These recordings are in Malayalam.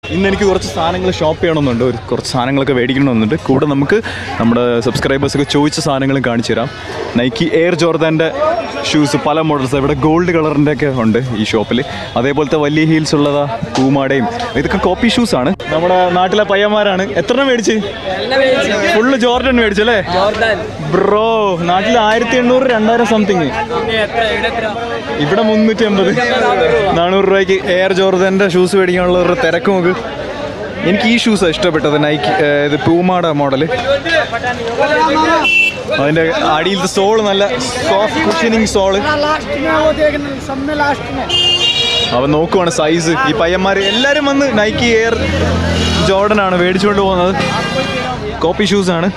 ഇന്ന് എനിക്ക് കുറച്ച് സാധനങ്ങൾ ഷോപ്പ് ചെയ്യണമെന്നുണ്ട് ഒരു കുറച്ച് സാധനങ്ങളൊക്കെ മേടിക്കണമെന്നുണ്ട് കൂടെ നമുക്ക് നമ്മുടെ സബ്സ്ക്രൈബേഴ്സൊക്കെ ചോദിച്ച സാധനങ്ങളും കാണിച്ചു തരാം നൈക്കി എയർ ജോർദാൻ്റെ ഷൂസ് പല മോഡൽസ് ഇവിടെ ഗോൾഡ് കളറിൻ്റെ ഒക്കെ ഉണ്ട് ഈ ഷോപ്പിൽ അതേപോലത്തെ വലിയ ഹീൽസ് ഉള്ളതാ കൂമാടയും ഇതൊക്കെ കോപ്പി ഷൂസ് ആണ് നമ്മുടെ നാട്ടിലെ പയ്യന്മാരാണ് എത്ര എണ്ണം മേടിച്ച് ഫുള്ള് ജോർഡൻ മേടിച്ചല്ലേ ബ്രോ നാട്ടിൽ ആയിരത്തി എണ്ണൂറ് രണ്ടായിരം സംതിങ് ഇവിടെ മുന്നൂറ്റി അമ്പത് നാനൂറ് രൂപയ്ക്ക് എയർ ജോർദന്റെ ഷൂസ് മേടിക്കാനുള്ള ഒരു തിരക്ക് നോക്ക് എനിക്ക് ഈ ഷൂസാണ് ഇഷ്ടപ്പെട്ടത് നൈക്ക് ഏർ, ഇത് പൂമാട മോഡല് അതിന്റെ അടിയിലത്തെ സോള് നല്ല സോഫ്റ്റ് കുഷനിങ് സോള് लास्ट में वो देखना सब में लास्ट में അവൻ നോക്കുവാണ് സൈസ് ഈ പയ്യന്മാർ എല്ലാവരും വന്ന് നൈക്കി എയർ ജോർഡൻ ആണ് മേടിച്ചുകൊണ്ട് പോകുന്നത് കോപ്പി ഷൂസ് ആണ്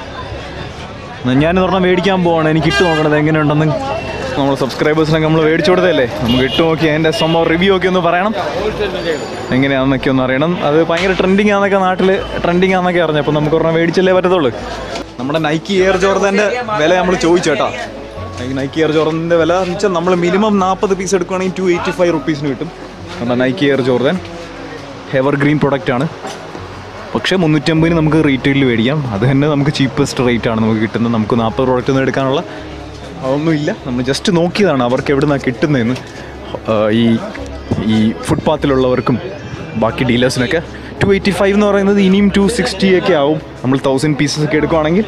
ഞാൻ പറഞ്ഞാൽ മേടിക്കാൻ പോവാണ് എനിക്ക് ഇട്ട് നോക്കണത് എങ്ങനെയുണ്ടെന്ന് നമ്മൾ സബ്സ്ക്രൈബേഴ്സിനൊക്കെ നമ്മൾ മേടിച്ചു കൊടുത്തതല്ലേ നമുക്ക് ഇട്ട് നോക്കി അതിൻ്റെ സംഭവം റിവ്യൂ ഒക്കെ ഒന്ന് പറയണം എങ്ങനെയാണെന്നൊക്കെ ഒന്ന് അറിയണം അത് ഭയങ്കര ട്രെൻഡിങ് ആണെന്നൊക്കെ നാട്ടിൽ ട്രെൻഡിങ് ആണെന്നൊക്കെ അറിഞ്ഞു അപ്പോൾ നമുക്ക് ഒരെണ്ണം മേടിച്ചല്ലേ പറ്റത്തുള്ളൂ നമ്മുടെ നൈക്കി എയർ ജോർദൻ്റെ വില നമ്മൾ ചോദിച്ചു കേട്ടോ നൈക്കി എയർ ജോർദൻ്റെ വില എന്ന് വെച്ചാൽ നമ്മൾ മിനിമം നാൽപ്പത് പീസ് എടുക്കുകയാണെങ്കിൽ ടു എയ്റ്റി ഫൈവ് റുപ്പീസിന് കിട്ടും നമ്മുടെ നൈക്കി എയർ ജോർദൻ ഹെവർ ഗ്രീൻ പ്രൊഡക്റ്റ് ആണ് പക്ഷേ മുന്നൂറ്റമ്പതിന് നമുക്ക് റീറ്റെയിലിൽ മേടിക്കാം അത് തന്നെ നമുക്ക് ചീപ്പസ്റ്റ് റേറ്റ് ആണ് നമുക്ക് കിട്ടുന്നത് നമുക്ക് നാൽപ്പത് പ്രോഡക്റ്റ് ഒന്നും എടുക്കാനുള്ള അതൊന്നുമില്ല നമ്മൾ ജസ്റ്റ് നോക്കിയതാണ് അവർക്ക് എവിടെ നിന്നാണ് കിട്ടുന്നതെന്ന് ആ, ഈ ഈ ഫുട്പാത്തിലുള്ളവർക്കും ബാക്കി ഡീലേഴ്സിനൊക്കെ ടു എയ്റ്റി ഫൈവ് എന്ന് പറയുന്നത് ഇനിയും ടു സിക്സ്റ്റി ഒക്കെ ആവും നമ്മൾ തൗസൻഡ് പീസസ് ഒക്കെ എടുക്കുവാണെങ്കിൽ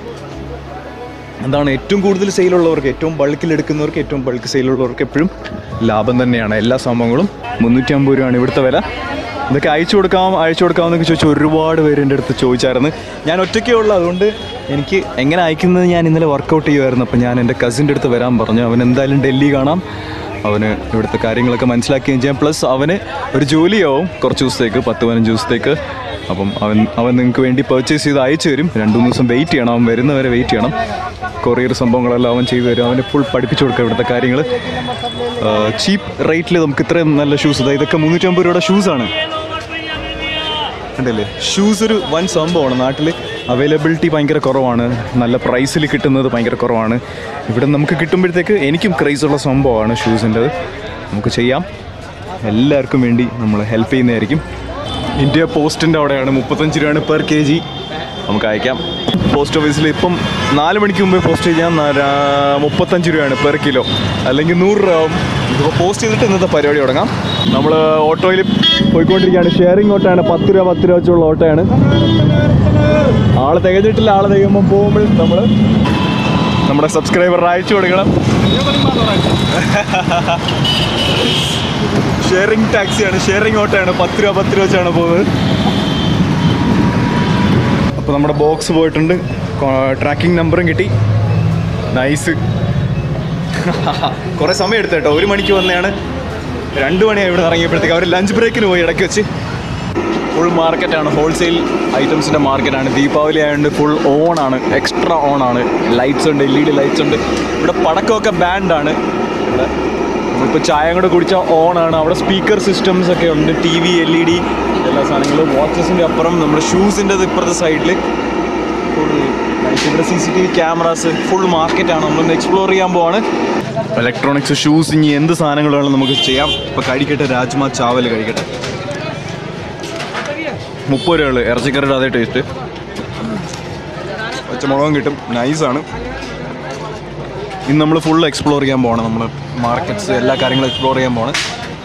എന്താണ് ഏറ്റവും കൂടുതൽ സെയിലുള്ളവർക്ക് ഏറ്റവും ബൾക്കിൽ എടുക്കുന്നവർക്ക് ഏറ്റവും ബൾക്ക് സെയിലുള്ളവർക്ക് എപ്പോഴും ലാഭം തന്നെയാണ് എല്ലാ സംഭവങ്ങളും മുന്നൂറ്റി അമ്പത് രൂപയാണ് ഇവിടുത്തെ വില ഇതൊക്കെ അയച്ചു കൊടുക്കാം അയച്ചു കൊടുക്കാമെന്നൊക്കെ ചോദിച്ചു ഒരുപാട് പേര് എൻ്റെ അടുത്ത് ചോദിച്ചായിരുന്നു ഞാൻ ഒറ്റയ്ക്കേ ഉള്ളൂ അതുകൊണ്ട് എനിക്ക് എങ്ങനെ അയക്കുന്നത് ഞാൻ ഇന്നലെ വർക്കൗട്ട് ചെയ്യുമായിരുന്നു അപ്പോൾ ഞാൻ എൻ്റെ കസിൻ്റെ അടുത്ത് വരാൻ പറഞ്ഞു അവൻ എന്തായാലും ഡൽഹി കാണാം അവന് ഇവിടുത്തെ കാര്യങ്ങളൊക്കെ മനസ്സിലാക്കുകയും ചെയ്യാം പ്ലസ് അവന് ഒരു ജോലിയാവും കുറച്ച് ദിവസത്തേക്ക് പത്ത് പതിനഞ്ച് ദിവസത്തേക്ക് അപ്പം അവൻ അവൻ നിങ്ങൾക്ക് വേണ്ടി പർച്ചേസ് ചെയ്ത് അയച്ചു തരും രണ്ട് മൂന്ന് ദിവസം വെയിറ്റ് ചെയ്യണം അവൻ വരുന്നവരെ വെയിറ്റ് ചെയ്യണം കൊറിയർ സംഭവങ്ങളെല്ലാം അവൻ ചെയ്തു തരും അവന് ഫുൾ പഠിപ്പിച്ചു കൊടുക്കുക ഇവിടുത്തെ കാര്യങ്ങൾ ചീപ്പ് റേറ്റിൽ നമുക്ക് ഇത്രയും നല്ല ഷൂസ് ഇതാ ഇതൊക്കെ മുന്നൂറ്റമ്പത് രൂപയുടെ ഷൂസാണ് കണ്ടില്ലേ ഷൂസ് ഒരു വൻ സംഭവമാണ് നാട്ടിൽ അവൈലബിലിറ്റി ഭയങ്കര കുറവാണ് നല്ല പ്രൈസിൽ കിട്ടുന്നത് ഭയങ്കര കുറവാണ് ഇവിടെ നമുക്ക് കിട്ടുമ്പോഴത്തേക്ക് എനിക്കും ക്രൈസുള്ള സംഭവമാണ് ഷൂസിൻ്റെത് നമുക്ക് ചെയ്യാം എല്ലാവർക്കും വേണ്ടി നമ്മൾ ഹെൽപ്പ് ചെയ്യുന്നതായിരിക്കും ഇന്ത്യ പോസ്റ്റിൻ്റെ അവിടെയാണ് മുപ്പത്തഞ്ച് രൂപയാണ് പെർ കെ ജി നമുക്ക് അയക്കാം പോസ്റ്റ് ഓഫീസിൽ ഇപ്പം നാല് മണിക്ക് മുമ്പേ പോസ്റ്റ് ചെയ്യാൻ നാ- മുപ്പത്തഞ്ച് രൂപയാണ് പെർ കിലോ അല്ലെങ്കിൽ നൂറ് രൂപ ആവും ഇതിപ്പോൾ പോസ്റ്റ് ചെയ്തിട്ട് ഇന്നത്തെ പരിപാടി തുടങ്ങാം നമ്മൾ ഓട്ടോയിൽ പോയിക്കൊണ്ടിരിക്കുകയാണ് ഷെയറിംഗ് ഓട്ടോയാണ് പത്ത് രൂപ പത്ത് രൂപ വെച്ചുള്ള ഓട്ടോയാണ് ആള് തികഞ്ഞിട്ടില്ല ആള് തികയുമ്പോൾ പോകുമ്പോൾ നമ്മൾ നമ്മുടെ സബ്സ്ക്രൈബർ അയച്ചു കൊടുക്കണം ഷെയറിംഗ് ടാക്സിയാണ് ഷെയറിംഗ് ഓട്ടോയാണ് പത്ത് രൂപ പത്ത് രൂപ വെച്ചാണ് പോകുന്നത് അപ്പോൾ നമ്മുടെ ബോക്സ് പോയിട്ടുണ്ട് ട്രാക്കിംഗ് നമ്പറും കിട്ടി നൈസ് കുറേ സമയം എടുത്തു കേട്ടോ ഒരു മണിക്ക് വന്നതാണ് രണ്ട് മണിയായി ഇവിടെ ഇറങ്ങിയപ്പോഴത്തേക്ക് അവർ ലഞ്ച് ബ്രേക്കിന് പോയി ഇടയ്ക്ക് വെച്ച് ഫുൾ മാർക്കറ്റാണ് ഹോൾസെയിൽ ഐറ്റംസിൻ്റെ മാർക്കറ്റാണ് ദീപാവലി ആയതുകൊണ്ട് ഫുൾ ഓൺ ആണ് എക്സ്ട്രാ ഓൺ ആണ് ലൈറ്റ്സ് ഉണ്ട് എൽ ഇ ഡി ലൈറ്റ്സ് ഉണ്ട് ഇവിടെ പടക്കമൊക്കെ ബാൻഡാണ് ഇവിടെ നമ്മളിപ്പോൾ ചായ കൂടെ കുടിച്ചാൽ ഓൺ ആണ് അവിടെ സ്പീക്കർ സിസ്റ്റംസ് ഒക്കെ ഉണ്ട് T V L E D എല്ലാ സാധനങ്ങളും വാച്ചസിൻ്റെ അപ്പുറം നമ്മുടെ ഷൂസിൻ്റെ ഇപ്പുറത്തെ സൈഡിൽ ഫുൾ ഇവിടെ C C T V cameras full മാർക്കറ്റാണ് നമ്മളൊന്ന് എക്സ്പ്ലോർ ചെയ്യാൻ പോവാണ് ഇലക്ട്രോണിക്സ് ഷൂസ് ഇനി എന്ത് സാധനങ്ങൾ വേണം നമുക്ക് ചെയ്യാം ഇപ്പോൾ കഴിക്കട്ടെ രാജ്മ ചാവൽ കഴിക്കട്ടെ മുപ്പത് രൂപ ഉള്ളു ഇറച്ചിക്കറിയുടെ അതേ ടേസ്റ്റ് പച്ചമുളകും കിട്ടും നൈസാണ് ഇന്ന് നമ്മൾ ഫുൾ എക്സ്പ്ലോർ ചെയ്യാൻ പോകണം നമ്മൾ മാർക്കറ്റ്സ് എല്ലാ കാര്യങ്ങളും എക്സ്പ്ലോർ ചെയ്യാൻ പോകണം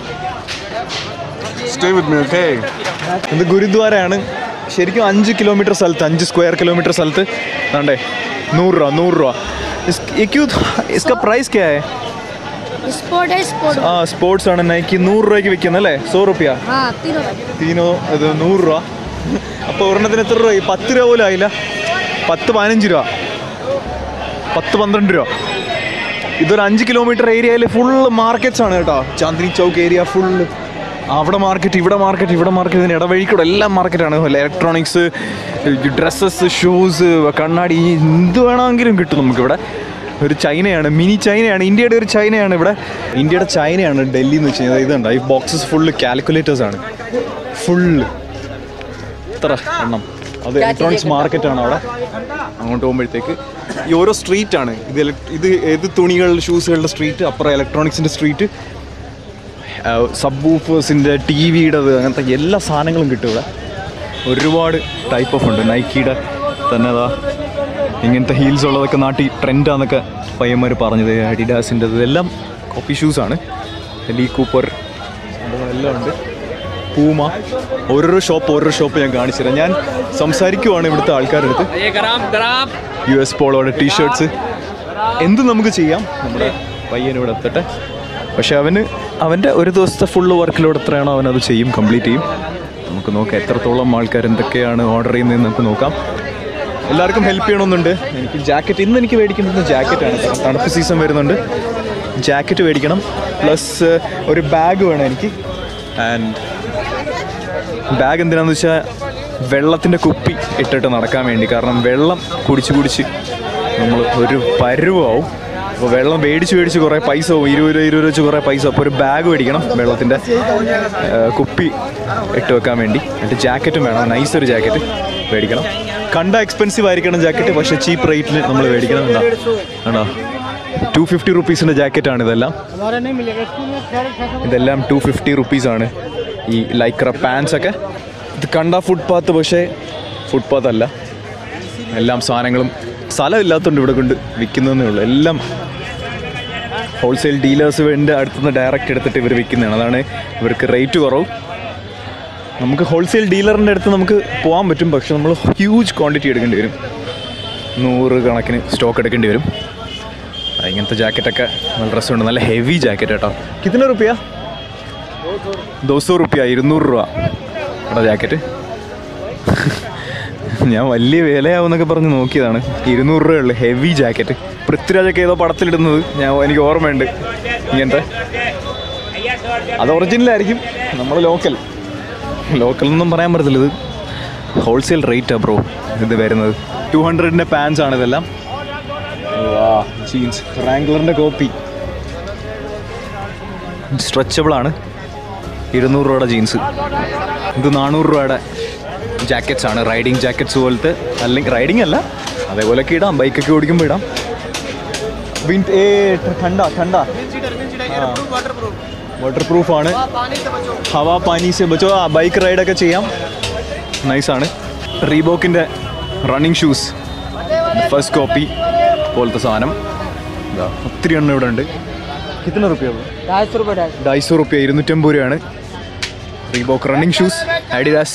സ്റ്റേ വിത്ത് മീ ഓക്കെ ഇത് ഗുരുദ്വാരയാണ് ശരിക്കും അഞ്ച് കിലോമീറ്റർ സ്ഥലത്ത് അഞ്ച് സ്ക്വയർ കിലോമീറ്റർ സ്ഥലത്ത് വേണ്ടേ നൂറ് രൂപ നൂറ് രൂപ ഇസ്- ये क्यों इसका प्राइस क्या है स्पोर्ट है स्पोर्ट ആ സ്പോർട്സ് ആണ് നൈക്കി നൂറ് രൂപയ്ക്ക് വിൽക്കുന്നത് അല്ലേ സോ റുപ്യ हाँ तीनों का തീനോ ഇത് നൂറ് രൂപ അപ്പോൾ ഒരെണ്ണത്തിന് എത്ര രൂപ പത്ത് രൂപ പോലും ആയില്ല പത്ത് പതിനഞ്ച് രൂപ പത്ത് പന്ത്രണ്ട് രൂപ ഇതൊരു അഞ്ച് കിലോമീറ്റർ ഏരിയയിൽ ഫുള്ള് മാർക്കറ്റ്സ് ആണ് കേട്ടോ ചാന്ദിനി ചൗക്ക് ഏരിയ ഫുള്ള് അവിടെ മാർക്കറ്റ് ഇവിടെ മാർക്കറ്റ് ഇവിടെ മാർക്കറ്റ് ഇതിന് ഇടവഴിക്കൂടെ എല്ലാം മാർക്കറ്റാണ് ഇലക്ട്രോണിക്സ് ഡ്രസ്സസ് ഷൂസ് കണ്ണാടി എന്ത് വേണമെങ്കിലും കിട്ടും നമുക്കിവിടെ ഒരു ചൈനയാണ് മിനി ചൈനയാണ് ഇന്ത്യയുടെ ഒരു ചൈനയാണ് ഇവിടെ ഇന്ത്യയുടെ ചൈനയാണ് ഡൽഹി എന്ന് വെച്ച് കഴിഞ്ഞാൽ ഇതുണ്ട് ഈ ബോക്സസ് ഫുള്ള് കാൽക്കുലേറ്റേഴ്സ് ആണ് ഫുള്ള് എത്ര എണ്ണം അത് ഇലക്ട്രോണിക്സ് മാർക്കറ്റാണ് അവിടെ അങ്ങോട്ട് പോകുമ്പോഴത്തേക്ക് ഈ ഓരോ സ്ട്രീറ്റ് ആണ് ഇത് elec- ഇത് ഏത് തുണികളുടെ ഷൂസുകളുടെ സ്ട്രീറ്റ് അപ്പുറം ഇലക്ട്രോണിക്സിൻ്റെ സ്ട്രീറ്റ് സബ് വൂഫേഴ്സിൻ്റെ ടി വിയുടേത് അങ്ങനത്തെ എല്ലാ സാധനങ്ങളും കിട്ടും ഇവിടെ ഒരുപാട് ടൈപ്പ് ഓഫ് ഉണ്ട് നൈക്കിയുടെ തന്നെ അതാ ഇങ്ങനത്തെ ഹീൽസ് ഉള്ളതൊക്കെ നാട്ടിൽ ട്രെൻഡാന്നൊക്കെ പയ്യന്മാർ പറഞ്ഞത് അഡിഡാസിൻ്റെ ഇതെല്ലാം കോപ്പി ഷൂസാണ് ലീ കൂപ്പർ സംഭവങ്ങളെല്ലാം ഉണ്ട് പൂമ ഓരോരോ ഷോപ്പ് ഓരോരോ ഷോപ്പ് ഞാൻ കാണിച്ചു തരാം ഞാൻ സംസാരിക്കുവാണ് ഇവിടുത്തെ ആൾക്കാരുടെ അടുത്ത് യു എസ് പോളോയുടെ ടീഷർട്സ് എന്ത് നമുക്ക് ചെയ്യാം നമ്മുടെ പയ്യൻ ഇവിടെ എത്തട്ടെ പക്ഷെ അവന് അവൻ്റെ ഒരു ദിവസത്തെ ഫുള്ള് വർക്കിലൂടെ എത്രയാണോ അവൻ അത് ചെയ്യും കംപ്ലീറ്റ് ചെയ്യും നമുക്ക് നോക്കാം എത്രത്തോളം ആൾക്കാർ എന്തൊക്കെയാണ് ഓർഡർ ചെയ്യുന്നതെന്ന് നമുക്ക് നോക്കാം എല്ലാവർക്കും ഹെൽപ്പ് ചെയ്യണമെന്നുണ്ട് എനിക്ക് ജാക്കറ്റ് ഇന്ന് എനിക്ക് മേടിക്കേണ്ടത് ജാക്കറ്റാണ് കാരണം തണുപ്പ് സീസൺ വരുന്നുണ്ട് ജാക്കറ്റ് മേടിക്കണം പ്ലസ് ഒരു ബാഗ് വേണം എനിക്ക് ആൻഡ് ബാഗ് എന്തിനാന്ന് വെച്ചാൽ വെള്ളത്തിൻ്റെ കുപ്പി ഇട്ടിട്ട് നടക്കാൻ വേണ്ടി കാരണം വെള്ളം കുടിച്ച് കുടിച്ച് നമ്മൾ ഒരു പരുവാവും അപ്പോൾ വെള്ളം മേടിച്ച് മേടിച്ച് കുറേ പൈസ പോകും ഇരുപത് രൂപ ഇരുപത് രൂപ വെച്ച് കുറേ പൈസ അപ്പോൾ ഒരു ബാഗ് മേടിക്കണം വെള്ളത്തിൻ്റെ കുപ്പി ഇട്ട് വെക്കാൻ വേണ്ടി എന്നിട്ട് ജാക്കറ്റും വേണം നൈസ് ഒരു ജാക്കറ്റ് മേടിക്കണം കണ്ട എക്സ്പെൻസീവ് ആയിരിക്കണം ജാക്കറ്റ് പക്ഷേ ചീപ്പ് റേറ്റിൽ നമ്മൾ മേടിക്കണം കണ്ടോ കണ്ടോ ടു ഫിഫ്റ്റി റുപ്പീസിൻ്റെ ജാക്കറ്റാണ് ഇതെല്ലാം हमारा नहीं मिलेगा स्कूल में खैर खत्म ഇതെല്ലാം ടു ഫിഫ്റ്റി റുപ്പീസാണ് ഈ ലൈക്ര പാൻസ് ഒക്കെ ഇത് കണ്ട ഫുട്പാത്ത് പക്ഷേ ഫുട്പാത്ത് അല്ല എല്ലാം സാധനങ്ങളും സ്ഥലമില്ലാത്തതുകൊണ്ട് ഇവിടെ കൊണ്ട് വിൽക്കുന്നതേ ഉള്ളൂ എല്ലാം ഹോൾസെയിൽ ഡീലേഴ്സ് വേണ്ടി അടുത്തുനിന്ന് ഡയറക്റ്റ് എടുത്തിട്ട് ഇവർ വിൽക്കുന്നതാണ് അതാണ് ഇവർക്ക് റേറ്റ് കുറവ് നമുക്ക് ഹോൾസെയിൽ ഡീലറിൻ്റെ അടുത്ത് നമുക്ക് പോകാൻ പറ്റും പക്ഷെ നമ്മൾ ഹ്യൂജ് ക്വാണ്ടിറ്റി എടുക്കേണ്ടി വരും നൂറ് കണക്കിന് സ്റ്റോക്ക് എടുക്കേണ്ടി വരും ആ, ഇങ്ങനത്തെ ജാക്കറ്റൊക്കെ നല്ല രസമുണ്ട് നല്ല ഹെവി ജാക്കറ്റ് കേട്ടോ കിतना റുപ്യ ദോസോ റുപ്യ ഇരുന്നൂറ് രൂപ എടാ ജാക്കറ്റ് ഞാൻ വലിയ വിലയാവുന്നൊക്കെ പറഞ്ഞ് നോക്കിയതാണ് ഇരുന്നൂറ് രൂപയുള്ളു ഹെവി ജാക്കറ്റ് പൃഥ്വിരാജൊക്കെ ഏതോ പടത്തിലിടുന്നത് ഞാൻ എനിക്ക് ഓർമ്മയുണ്ട് ഇങ്ങനത്തെ അത് ഒറിജിനലായിരിക്കും നമ്മൾ ലോക്കൽ ലോക്കൽ എന്നൊന്നും പറയാൻ പറ്റത്തില്ല ഇത് ഹോൾസെയിൽ റേറ്റാണ് ബ്രോ ഇത് വരുന്നത് ടു ഹൺഡ്രഡിൻ്റെ പാൻസ് ആണ് ഇതെല്ലാം ജീൻസ് റാംഗ്ലറിൻ്റെ കോപ്പി സ്ട്രെച്ചബിൾ ആണ് ഇരുന്നൂറ് രൂപയുടെ ജീൻസ് ഇത് നാനൂറ് രൂപയുടെ ജാക്കറ്റ്സ് ആണ് റൈഡിങ് ജാക്കറ്റ്സ് പോലത്തെ അല്ലെങ്കിൽ റൈഡിങ് അല്ല അതേപോലെയൊക്കെ ഇടാം ബൈക്കൊക്കെ ഓടിക്കുമ്പോൾ ഇടാം വിൻ- ഏ ठंडा ठंडा വാട്ടർ പ്രൂഫ് ആണ് ഹവാ പാനി സെ ബച്ചോ ആ ബൈക്ക് റൈഡൊക്കെ ചെയ്യാം നൈസാണ് റീബോക്കിൻ്റെ റണ്ണിങ് ഷൂസ് ഫസ്റ്റ് കോപ്പി പോലത്തെ സാധനം ഇതാ ഒത്തിരി എണ്ണം ഇവിടെ ഉണ്ട് കിतना റുപ്യ ढाई सौ रुपये ढाई ഡൈസോ റുപ്യ ഇരുന്നൂറ്റമ്പത് രൂപയാണ് Reebok running shoes Adidas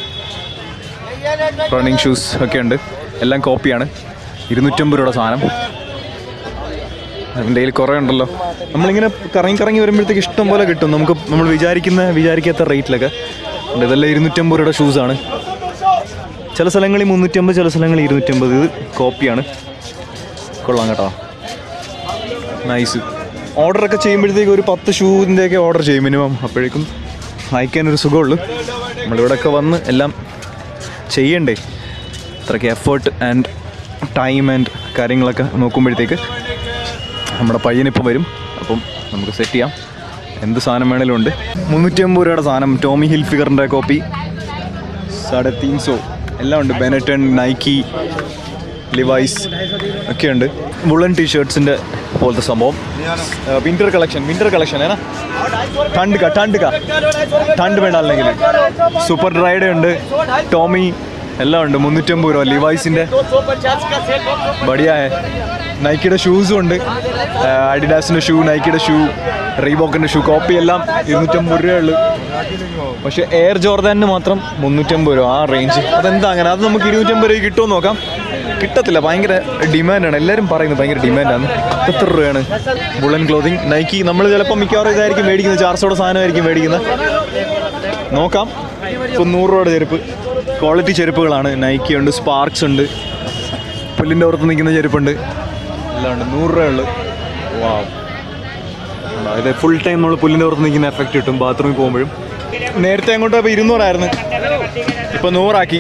running shoes ഒക്കെ ഉണ്ട് എല്ലാം കോപ്പിയാണ് ഇരുന്നൂറ്റമ്പത് രൂപയുടെ സാധനം എൻ്റെ കയ്യിൽ കുറേ ഉണ്ടല്ലോ നമ്മളിങ്ങനെ കറങ്ങി കറങ്ങി വരുമ്പോഴത്തേക്ക് ഇഷ്ടം പോലെ കിട്ടും നമുക്ക് നമ്മൾ വിചാരിക്കുന്ന വിചാരിക്കാത്ത റേറ്റിലൊക്കെ ഉണ്ട് ഇതെല്ലാം ഇരുന്നൂറ്റമ്പത് രൂപയുടെ ഷൂസാണ് ചില സ്ഥലങ്ങളിൽ മുന്നൂറ്റമ്പത് ചില സ്ഥലങ്ങളിൽ ഇരുന്നൂറ്റമ്പത് ഇത് കോപ്പിയാണ് കൊള്ളാം കേട്ടോ നൈസ് ഓർഡറൊക്കെ ചെയ്യുമ്പോഴത്തേക്ക് ഒരു പത്ത് ഷൂവിൻ്റെയൊക്കെ ഓർഡർ ചെയ്യും മിനിമം അപ്പോഴേക്കും അയക്കാനൊരു സുഖമുള്ളൂ നമ്മളിവിടെയൊക്കെ വന്ന് എല്ലാം ചെയ്യണ്ടേ അത്രയ്ക്ക് എഫേർട്ട് ആൻഡ് ടൈം ആൻഡ് കാര്യങ്ങളൊക്കെ നോക്കുമ്പോഴത്തേക്ക് നമ്മുടെ പയ്യനിപ്പോൾ വരും അപ്പം നമുക്ക് സെറ്റ് ചെയ്യാം എന്ത് സാധനം വേണേലും ഉണ്ട് മുന്നൂറ്റി അമ്പത് രൂപയുടെ സാധനം ടോമി ഹിൽ ഫിഗറിൻ്റെ കോപ്പി സാഡെ തീൻസോ എല്ലാം ഉണ്ട് ബെനറ്റൺ നൈക്കി ലിവൈസ് ഒക്കെ ഉണ്ട് വുളൻ ടീഷർട്സിൻ്റെ പോലത്തെ സംഭവം വിൻ്റർ കളക്ഷൻ വിൻ്റർ കളക്ഷൻ ഏനാ ठंड का ठंड का ठंड में डालने के लिए സൂപ്പർ ഡ്രൈഡ് ഉണ്ട് ടോമി എല്ലാം ഉണ്ട് മുന്നൂറ്റമ്പത് രൂപ ലിവൈസിൻ്റെ ബടിയാ നൈക്കിയുടെ ഷൂസും ഉണ്ട് അഡിഡാസിൻ്റെ ഷൂ നൈക്കിയുടെ ഷൂ റീബോക്കിൻ്റെ ഷൂ കോപ്പി എല്ലാം ഇരുന്നൂറ്റമ്പത് രൂപയേ ഉള്ളൂ പക്ഷേ എയർ ജോർദാനിന് മാത്രം മുന്നൂറ്റമ്പത് രൂപ ആ റേഞ്ച് അതെന്താ അങ്ങനെ അത് നമുക്ക് ഇരുന്നൂറ്റമ്പത് രൂപ കിട്ടുമോ നോക്കാം കിട്ടത്തില്ല ഭയങ്കര ഡിമാൻഡാണ് എല്ലാവരും പറയുന്നത് ഭയങ്കര ഡിമാൻഡാണ് എത്ര രൂപയാണ് ബുള്ളൻ ക്ലോത്തിങ് നൈക്കി നമ്മൾ ചിലപ്പോൾ മിക്കവാറും ഇതായിരിക്കും മേടിക്കുന്നത് ചാർസോടെ സാധനമായിരിക്കും മേടിക്കുന്നത് നോക്കാം ഇപ്പം നൂറ് രൂപയുടെ ചെരുപ്പ് ക്വാളിറ്റി ചെരുപ്പുകളാണ് നൈക്കി ഉണ്ട് സ്പാർക്സ് ഉണ്ട് പുല്ലിൻ്റെ പുറത്ത് നിൽക്കുന്ന ചെരുപ്പുണ്ട് എല്ലാം ഉണ്ട് നൂറ് രൂപയുള്ളു വാ ഇത് ഫുൾ ടൈം നമ്മൾ പുല്ലിൻ്റെ പുറത്ത് നിൽക്കുന്ന എഫക്റ്റ് കിട്ടും ബാത്റൂമിൽ പോകുമ്പോഴും നേരത്തെ അങ്ങോട്ട് ഇപ്പോൾ ഇരുന്നൂറായിരുന്നു ഇപ്പൊ നൂറാക്കി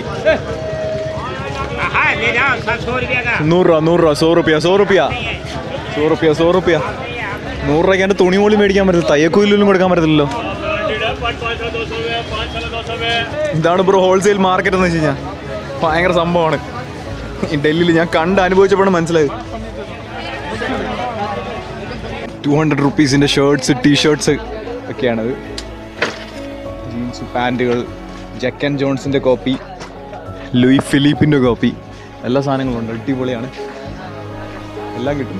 हाँ ले जाओ सौ सौ रुपये का നൂറ് രൂപ നൂറ് രൂപ സോ റുപ്യ സോ റുപ്യ സോ റുപ്യ സോ റുപ്യ നൂറ് രൂപയ്ക്ക് എൻ്റെ തുണി പോലും മേടിക്കാൻ പറ്റില്ല തയ്യക്കൂലിലും കൊടുക്കാൻ പറ്റത്തില്ലല്ലോ ഇതാണ് ബ്രോ ഹോൾസെയിൽ മാർക്കറ്റ് എന്ന് വെച്ച് കഴിഞ്ഞാൽ ഭയങ്കര സംഭവമാണ് ഈ ഡൽഹിയിൽ ഞാൻ കണ്ട് അനുഭവിച്ചപ്പോഴാണ് മനസ്സിലായത് ടു ഹൺഡ്രഡ് റുപ്പീസിൻ്റെ ഷർട്ട്സ് ടീ ഷർട്ട്സ് ഒക്കെയാണത് ജീൻസ് പാൻറ്റുകൾ ജക്ക് ആൻഡ് ജോൺസിൻ്റെ കോപ്പി ലൂയി ഫിലിപ്പിൻ്റെ കോപ്പി എല്ലാ സാധനങ്ങളും ഉണ്ട് അടിപൊളിയാണ് എല്ലാം കിട്ടും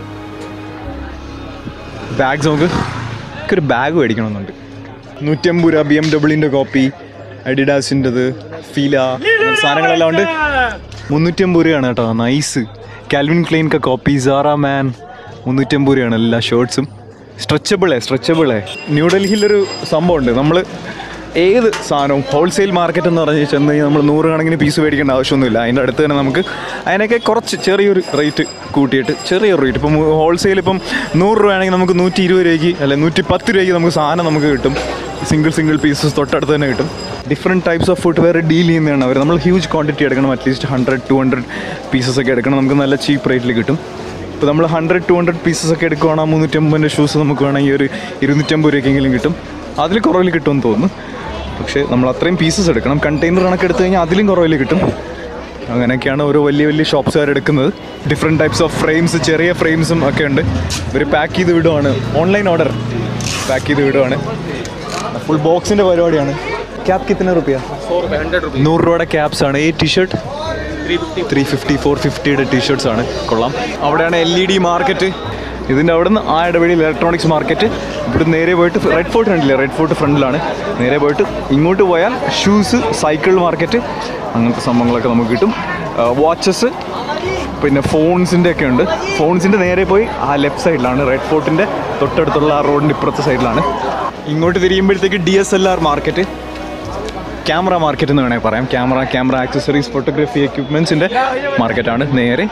ബാഗ്സ് നമുക്ക് ഒരു ബാഗ് മേടിക്കണമെന്നുണ്ട് നൂറ്റമ്പത് രൂപ ബി എം ഡബ്ല്യൂൻ്റെ കോപ്പി അഡിഡാസിൻ്റെത് ഫീല അങ്ങനത്തെ സാധനങ്ങളെല്ലാം ഉണ്ട് മുന്നൂറ്റമ്പത് രൂപയാണ് കേട്ടോ നൈസ് കാൽവിൻ ക്ലെയിൻക കോപ്പി സാറ മാൻ മുന്നൂറ്റമ്പത് രൂപയാണ് എല്ലാ ഷർട്ട്സും സ്ട്രെച്ചബിളേ സ്ട്രെച്ചബിളേ ന്യൂഡൽഹിയിലൊരു സംഭവമുണ്ട് നമ്മൾ ഏത് സാധനവും ഹോൾസെയിൽ മാർക്കറ്റ് എന്ന് പറഞ്ഞ് ചെന്ന് കഴിഞ്ഞാൽ നമ്മൾ നൂറുകണക്കിന് പീസ് മേടിക്കേണ്ട ആവശ്യമൊന്നുമില്ല അതിൻ്റെ അടുത്ത് തന്നെ നമുക്ക് അതിനൊക്കെ കുറച്ച് ചെറിയൊരു റേറ്റ് കൂട്ടിയിട്ട് ചെറിയൊരു റേറ്റ് ഇപ്പം ഹോൾസെയിൽ ഇപ്പം നൂറ് രൂപയാണെങ്കിൽ നമുക്ക് നൂറ്റി ഇരുപത് രൂപയ്ക്ക് അല്ലെ നൂറ്റി പത്ത് രൂപയ്ക്ക് നമുക്ക് സാധനം നമുക്ക് കിട്ടും സിംഗിൾ സിംഗിൾ പീസസ് തൊട്ടടുത്ത് തന്നെ കിട്ടും different types of food wear deal ചെയ്യുന്നതാണ് അവർ നമ്മൾ ഹ്യൂജ് ക്വാണ്ടിറ്റി എടുക്കണം at least hundred two hundred pieces ഒക്കെ എടുക്കണം നമുക്ക് നല്ല ചീപ്പ് റേറ്റിൽ കിട്ടും ഇപ്പോൾ നമ്മൾ ഹൺഡ്രഡ് ടു ഹൺഡ്രഡ് പീസസ് ഒക്കെ എടുക്കുകയാണെങ്കിൽ മുന്നൂറ്റമ്പതിൻ്റെ ഷൂസ് നമുക്ക് വേണമെങ്കിൽ ഒരു ഇരുന്നൂറ്റമ്പത് രൂപയ്ക്കെങ്കിലും കിട്ടും അതിൽ കുറവിൽ കിട്ടുമെന്ന് തോന്നുന്നു പക്ഷേ നമ്മൾ അത്രയും പീസസ് എടുക്കണം കണ്ടെയ്നർ കണക്ക് എടുത്തു കഴിഞ്ഞാൽ അതിലും കുറവിൽ കിട്ടും അങ്ങനെയൊക്കെയാണ് ഓരോ വലിയ വലിയ ഷോപ്പ്സുകാർ എടുക്കുന്നത് ഡിഫറെൻറ്റ് ടൈപ്സ് ഓഫ് ഫ്രെയിംസ് ചെറിയ ഫ്രെയിംസും ഒക്കെ ഉണ്ട് ഇവർ പാക്ക് ചെയ്ത് വിടുവാണ് ഓൺലൈൻ ഓർഡർ പാക്ക് ചെയ്ത് വിടുവാണ് ഫുൾ ബോക്സിൻ്റെ പരിപാടിയാണ് ക്യാപ് കിത്തന റുപ്യ നൂറ് രൂപയുടെ ക്യാപ്സ് ആണ് ഈ ടീഷർട്ട് ത്രീ ഫിഫ്റ്റി ഫോർ ഫിഫ്റ്റിയുടെ ടീഷർട്സ് ആണ് കൊള്ളാം അവിടെയാണ് എൽ ഇ ഡി മാർക്കറ്റ് ഇതിൻ്റെ അവിടെ നിന്ന് ആ ഇടവഴിയിൽ ഇലക്ട്രോണിക്സ് മാർക്കറ്റ് ഇവിടെ നേരെ പോയിട്ട് റെഡ് ഫോർട്ട് കണ്ടില്ലേ റെഡ് ഫോർട്ട് ഫ്രണ്ടിലാണ് നേരെ പോയിട്ട് ഇങ്ങോട്ട് പോയാൽ ഷൂസ് സൈക്കിൾ മാർക്കറ്റ് അങ്ങനത്തെ സംഭവങ്ങളൊക്കെ നമുക്ക് കിട്ടും വാച്ചസ് പിന്നെ ഫോൺസിൻ്റെ ഒക്കെ ഉണ്ട് ഫോൺസിൻ്റെ നേരെ പോയി ആ ലെഫ്റ്റ് സൈഡിലാണ് റെഡ് ഫോർട്ടിൻ്റെ തൊട്ടടുത്തുള്ള ആ റോഡിൻ്റെ ഇപ്പുറത്തെ സൈഡിലാണ് ഇങ്ങോട്ട് തിരിയുമ്പോഴത്തേക്ക് D S L R market camera market എന്ന് വേണമെങ്കിൽ പറയാം ക്യാമറ ക്യാമറ ആക്സസറീസ് ഫോട്ടോഗ്രാഫി എക്യുപ്മെൻസിൻ്റെ മാർക്കറ്റാണ് നേരെ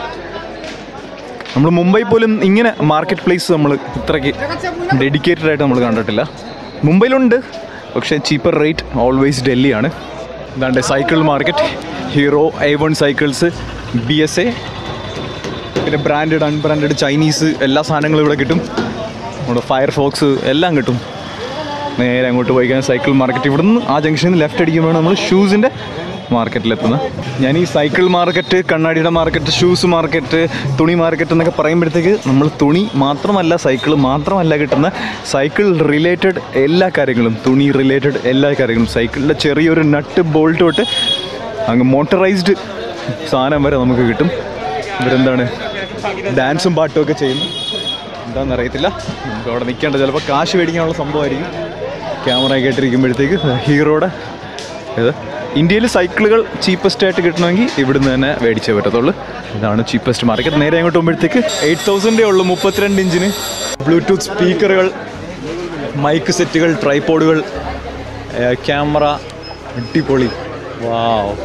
നമ്മൾ മുംബൈ പോലും ഇങ്ങനെ മാർക്കറ്റ് പ്ലേസ് നമ്മൾ ഇത്രയ്ക്ക് ഡെഡിക്കേറ്റഡ് ആയിട്ട് നമ്മൾ കണ്ടിട്ടില്ല മുംബൈയിലുണ്ട് പക്ഷേ ചീപ്പർ റേറ്റ് ഓൾവേസ് ഡൽഹിയാണ് ഇതാണ്ട് cycle market Hero A one cycles B S A പിന്നെ ബ്രാൻഡഡ് അൺബ്രാൻഡഡ് ചൈനീസ് എല്ലാ സാധനങ്ങളും ഇവിടെ കിട്ടും നമ്മുടെ ഫയർ ഫോക്സ് എല്ലാം കിട്ടും നേരെ അങ്ങോട്ട് പോയി കഴിഞ്ഞാൽ സൈക്കിൾ മാർക്കറ്റ് ഇവിടുന്ന് ആ ജംഗ്ഷനിൽ നിന്ന് ലെഫ്റ്റ് അടിക്കുമ്പോൾ നമ്മൾ ഷൂസിൻ്റെ മാർക്കറ്റിലെത്തുന്നത് ഞാൻ ഈ സൈക്കിൾ മാർക്കറ്റ് കണ്ണാടിയുടെ മാർക്കറ്റ് ഷൂസ് മാർക്കറ്റ് തുണി മാർക്കറ്റ് എന്നൊക്കെ പറയുമ്പോഴത്തേക്ക് നമ്മൾ തുണി മാത്രമല്ല സൈക്കിൾ മാത്രമല്ല കിട്ടുന്ന സൈക്കിൾ റിലേറ്റഡ് എല്ലാ കാര്യങ്ങളും തുണി റിലേറ്റഡ് എല്ലാ കാര്യങ്ങളും സൈക്കിളിൻ്റെ ചെറിയൊരു നട്ട് ബോൾട്ട് തൊട്ട് അങ്ങ് മോട്ടറൈസ്ഡ് സാധനം വരെ നമുക്ക് കിട്ടും ഇവരെന്താണ് ഡാൻസും പാട്ടും ഒക്കെ ചെയ്യുന്നു എന്താണെന്ന് അറിയത്തില്ല നമുക്ക് അവിടെ നിൽക്കേണ്ട ചിലപ്പോൾ കാശ് മേടിക്കാനുള്ള സംഭവമായിരിക്കും ക്യാമറ കേട്ടിരിക്കുമ്പോഴത്തേക്ക് ഹീറോയുടെ ഇത് ഇന്ത്യയിൽ സൈക്കിളുകൾ ചീപ്പസ്റ്റ് ആയിട്ട് കിട്ടണമെങ്കിൽ ഇവിടുന്ന് തന്നെ മേടിച്ചേ പറ്റത്തുള്ളൂ ഇതാണ് ചീപ്പസ്റ്റ് മാർക്കറ്റ് നേരെ അങ്ങോട്ട് പോകുമ്പോഴത്തേക്ക് എയ്റ്റ് തൗസൻഡേ ഉള്ളൂ മുപ്പത്തിരണ്ട് ഇഞ്ചിന് ബ്ലൂടൂത്ത് സ്പീക്കറുകൾ മൈക്ക് സെറ്റുകൾ ട്രൈപോഡുകൾ ക്യാമറ അടിപൊളി wow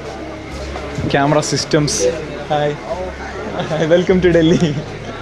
camera systems hi welcome to Delhi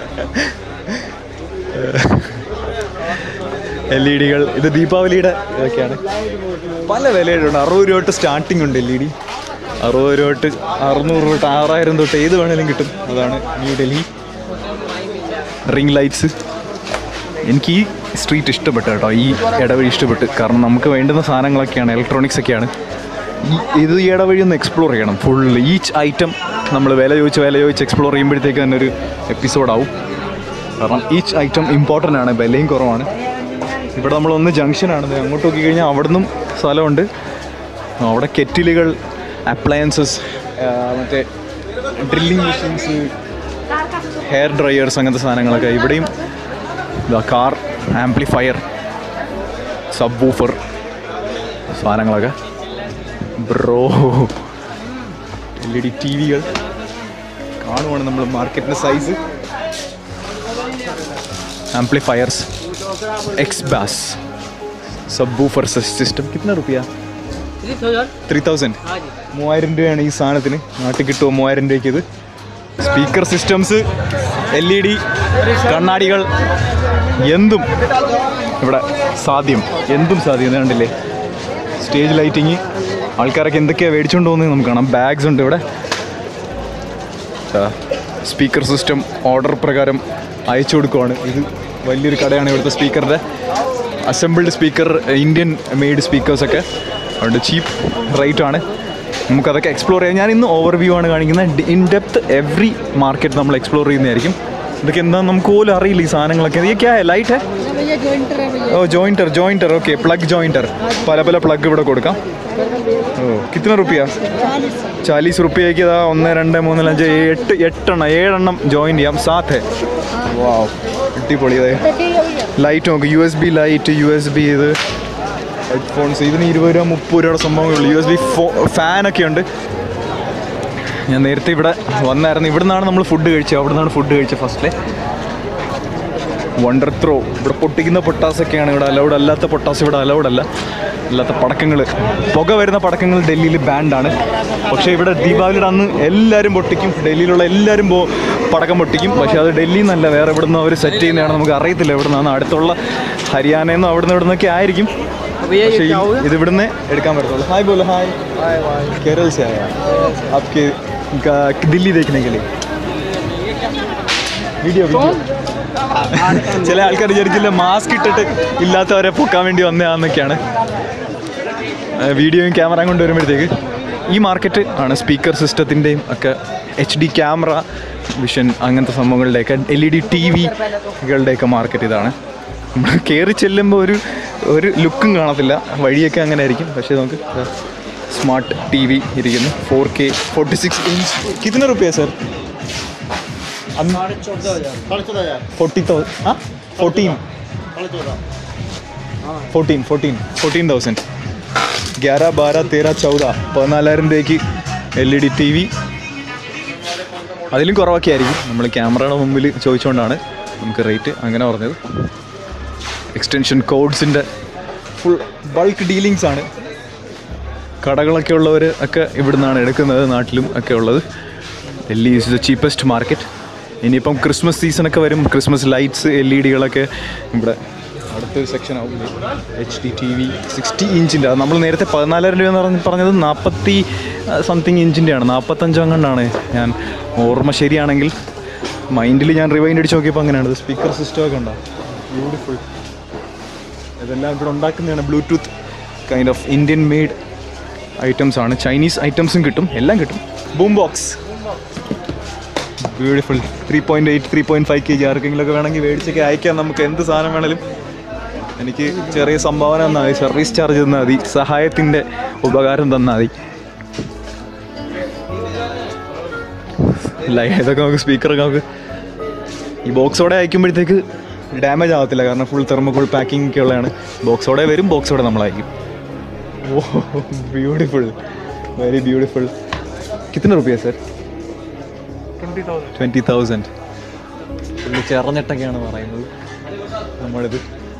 L E ഡികൾ ഇത് ദീപാവലിയുടെ ഇതൊക്കെയാണ് പല വിലയിലുണ്ട് അറുപത് രൂപ തൊട്ട് സ്റ്റാർട്ടിംഗ് ഉണ്ട് എൽ ഇ ഡി അറുപത് രൂപ തൊട്ട് അറുന്നൂറ് രൂപ തൊട്ട് ആറായിരം തൊട്ട് ഏത് വേണേലും കിട്ടും അതാണ് ന്യൂ ഡൽഹി റിംഗ് ലൈറ്റ്സ് എനിക്ക് ഈ സ്ട്രീറ്റ് ഇഷ്ടപ്പെട്ടു കേട്ടോ ഈ ഇടവഴി ഇഷ്ടപ്പെട്ടു കാരണം നമുക്ക് വേണ്ടുന്ന സാധനങ്ങളൊക്കെയാണ് ഇലക്ട്രോണിക്സ് ഒക്കെയാണ് ഈ- ഇത് ഈ ഇടവഴി ഒന്ന് എക്സ്പ്ലോർ ചെയ്യണം ഫുൾ ഈച്ച് ഐറ്റം നമ്മൾ വില ചോദിച്ച് വില ചോദിച്ച് എക്സ്പ്ലോർ ചെയ്യുമ്പോഴത്തേക്ക് തന്നെ ഒരു എപ്പിസോഡാവും കാരണം ഈച്ച് ഐറ്റം ഇമ്പോർട്ടൻ്റ് ആണ് വിലയും കുറവാണ് ഇവിടെ നമ്മളൊന്ന് ജംഗ്ഷനാണ് ദേ അങ്ങോട്ട് നോക്കി കഴിഞ്ഞാൽ അവിടെ നിന്നും സ്ഥലമുണ്ട് അവിടെ കെറ്റിലുകൾ അപ്ലയൻസസ് മറ്റേ ഡ്രില്ലിങ് മെഷീൻസ് ഹെയർ ഡ്രയേഴ്സ് അങ്ങനത്തെ സാധനങ്ങളൊക്കെ ഇവിടെയും ഇതാ കാർ ആംപ്ലിഫയർ സബ് വൂഫർ സാധനങ്ങളൊക്കെ bro L E D T വികൾ കാണുവാണ് നമ്മൾ മാർക്കറ്റിൻ്റെ size amplifiers X bass subwoofer system കിतना റുപ്യ थ्री थाउजेंड ത്രീ തൗസൻഡ് हाँ जी മൂവായിരം രൂപയാണ് ഈ സാധനത്തിന് നാട്ടിൽ കിട്ടുമോ മൂവായിരം രൂപയ്ക്ക് ഇത് speaker systems L E D കണ്ണാടികൾ എന്തും ഇവിടെ സാധ്യം എന്തും സാധ്യം ഇത് കണ്ടില്ലേ സ്റ്റേജ് ലൈറ്റിങ് ആൾക്കാരൊക്കെ എന്തൊക്കെയാണ് മേടിച്ചുകൊണ്ട് പോകുന്നത് നമുക്ക് കാണാം ബാഗ്സ് ഉണ്ട് ഇവിടെ സ്പീക്കർ സിസ്റ്റം ഓർഡർ പ്രകാരം അയച്ചു കൊടുക്കുവാണ് ഇത് വലിയൊരു കടയാണ് ഇവിടുത്തെ സ്പീക്കറിൻ്റെ അസംബിൾഡ് സ്പീക്കർ ഇന്ത്യൻ മെയ്ഡ് സ്പീക്കേഴ്സൊക്കെ അതുകൊണ്ട് ചീപ്പ് റേറ്റ് ആണ് നമുക്കതൊക്കെ എക്സ്പ്ലോർ ചെയ്യാം ഞാൻ ഇന്ന് ഓവർവ്യൂ ആണ് കാണിക്കുന്നത് ഇൻ ഡെപ്ത് എവറി മാർക്കറ്റ് നമ്മൾ എക്സ്പ്ലോർ ചെയ്യുന്നതായിരിക്കും ഇതൊക്കെ എന്താണെന്ന് നമുക്ക് പോലും അറിയില്ല ഈ സാധനങ്ങളൊക്കെ ഇത് ക്യാ ലൈറ്റ് ये जॉइंटर है भैया oh jointer jointer okay plug jointer പല പല പ്ലഗ് ഇവിടെ കൊടുക്കാം ഓ കിतना റുപ്യ चालीस ചാലീസ് റുപ്യക്ക് ഇതാ ഒന്ന് രണ്ട് മൂന്ന് നാല് അഞ്ച് എട്ട് എട്ടെണ്ണം ഏഴെണ്ണം ജോയിൻ ചെയ്യാം സാത്ത് വാവ് അടിപൊളി അതെ ठीक है भैया ലൈറ്റ് നോക്ക് U S B light U S B ഇത് ഹെഡ്ഫോൺസ് ഇതിന് ഇരുപത് രൂപ മുപ്പത് രൂപയുടെ സംഭവങ്ങളുള്ളൂ യു എസ് ബി ഫോ ഫാനൊക്കെ ഉണ്ട് ഞാൻ നേരത്തെ ഇവിടെ വന്നായിരുന്നു ഇവിടെ നിന്നാണ് നമ്മൾ ഫുഡ് കഴിച്ചത് അവിടെ നിന്നാണ് ഫുഡ് കഴിച്ചത് ഫസ്റ്റിലെ വണ്ടർ ത്രോ ഇവിടെ പൊട്ടിക്കുന്ന പൊട്ടാസൊക്കെയാണ് ഇവിടെ അലൗഡ് അല്ലാത്ത പൊട്ടാസ് ഇവിടെ അലൗഡ് അല്ല അല്ലാത്ത പടക്കങ്ങൾ പുക വരുന്ന പടക്കങ്ങൾ ഡൽഹിയിൽ ബാൻഡാണ് പക്ഷേ ഇവിടെ ദീപാവലിയുടെ അന്ന് എല്ലാവരും പൊട്ടിക്കും ഡൽഹിയിലുള്ള എല്ലാവരും പോ പടക്കം പൊട്ടിക്കും പക്ഷേ അത് ഡൽഹിയിൽ നിന്നല്ല വേറെ ഇവിടെ നിന്ന് അവർ സെറ്റ് ചെയ്യുന്നതാണ് നമുക്ക് അറിയത്തില്ല ഇവിടെ നിന്നാണ് അടുത്തുള്ള ഹരിയാനയിൽ നിന്നും അവിടെ നിന്ന് ഇവിടെ നിന്നൊക്കെ ആയിരിക്കും भैया പക്ഷേ ഈ- ഇത് ഇവിടുന്ന് എടുക്കാൻ പറ്റത്തുള്ളൂ ഹായ് ബോലോ ഹായ് കേരള से आया आपके का- दिल्ली देखने के लिए വീഡിയോ വീഡിയോ ചില ആൾക്കാർ വിചാരിച്ചില്ല മാസ്ക് ഇട്ടിട്ട് ഇല്ലാത്തവരെ പൊക്കാൻ വേണ്ടി വന്നതാന്നൊക്കെയാണ് വീഡിയോയും ക്യാമറയും കൊണ്ട് വരുമ്പോഴത്തേക്ക് ഈ മാർക്കറ്റ് ആണ് സ്പീക്കർ സിസ്റ്റത്തിൻ്റെയും ഒക്കെ എച്ച് ഡി ക്യാമറ വിഷൻ അങ്ങനത്തെ സംഭവങ്ങളുടെയൊക്കെ എൽ ഇ ഡി ടി വികളുടെയൊക്കെ മാർക്കറ്റ് ഇതാണ് നമ്മൾ കയറി ചെല്ലുമ്പോൾ ഒരു ഒരു ലുക്കും കാണത്തില്ല വഴിയൊക്കെ അങ്ങനെ ആയിരിക്കും പക്ഷേ നമുക്ക് സ്മാർട്ട് ടി വി ഇരിക്കുന്നു four K forty six inch കിतना रुपया सर फोर्टी तो हाँ fourteen fourteen fourteen fourteen thousand ഗ്യാര ബാര തേര ചൗദ പതിനാലായിരം രൂപയ്ക്ക് L E D T V അതിലും കുറവൊക്കെ ആയിരിക്കും നമ്മൾ ക്യാമറയുടെ മുമ്പിൽ ചോദിച്ചുകൊണ്ടാണ് നമുക്ക് റേറ്റ് അങ്ങനെ പറഞ്ഞത് എക്സ്റ്റൻഷൻ കോഡ്സിൻ്റെ ഫുൾ ബൾക്ക് ഡീലിങ്സ് ആണ് കടകളൊക്കെ ഉള്ളവർ ഒക്കെ ഇവിടുന്നാണ് എടുക്കുന്നത് നാട്ടിലും ഒക്കെ ഉള്ളത് Delhi is the cheapest market ഇനിയിപ്പം ക്രിസ്മസ് സീസണൊക്കെ വരും ക്രിസ്മസ് ലൈറ്റ്സ് എൽ ഇ ഡികളൊക്കെ ഇവിടെ അടുത്തൊരു സെക്ഷൻ ആവും H D T V sixty ഇഞ്ചിൻ്റെ അത് നമ്മൾ നേരത്തെ പതിനാലായിരം രൂപ എന്ന് പറഞ്ഞ് പറഞ്ഞത് നാൽപ്പത്തി സംതിങ് ഇഞ്ചിൻ്റെയാണ് നാൽപ്പത്തഞ്ചോ അങ്ങാണ്ടാണ് ഞാൻ ഓർമ്മ ശരിയാണെങ്കിൽ മൈൻഡിൽ ഞാൻ റിവൈൻഡ് അടിച്ച് നോക്കിയപ്പോൾ അങ്ങനെയാണ് സ്പീക്കർ സിസ്റ്റം ഒക്കെ ഉണ്ടോ ബ്യൂട്ടിഫുൾ ഇതെല്ലാം ഇവിടെ ഉണ്ടാക്കുന്നതാണ് Bluetooth kind of Indian made items ആണ് ചൈനീസ് ഐറ്റംസും കിട്ടും എല്ലാം കിട്ടും boom box beautiful three point eight three point five K G ആർക്കെങ്കിലുമൊക്കെ വേണമെങ്കിൽ മേടിച്ചൊക്കെ അയക്കാം നമുക്ക് എന്ത് സാധനം വേണേലും എനിക്ക് ചെറിയ സംഭാവന തന്നാൽ മതി സർവീസ് ചാർജ് തന്നാൽ മതി സഹായത്തിൻ്റെ ഉപകാരം തന്നാൽ മതി ഇല്ല ഇതൊക്കെ നമുക്ക് സ്പീക്കറൊക്കെ നമുക്ക് ഈ ബോക്സോടെ അയക്കുമ്പോഴത്തേക്ക് ഡാമേജ് ആവത്തില്ല കാരണം ഫുൾ തെർമോകോൾ പാക്കിംഗ് ഒക്കെ ഉള്ളതാണ് ബോക്സോടെ വരും ബോക്സോടെ നമ്മൾ അയക്കും ഓ ബ്യൂട്ടിഫുൾ വെരി ബ്യൂട്ടിഫുൾ കിतना റുപ്യ സർ ട്വൻറ്റി തൗസൻഡ് പുള്ളി ചെറഞ്ഞിട്ടൊക്കെയാണ് പറയുന്നത് നമ്മളിത്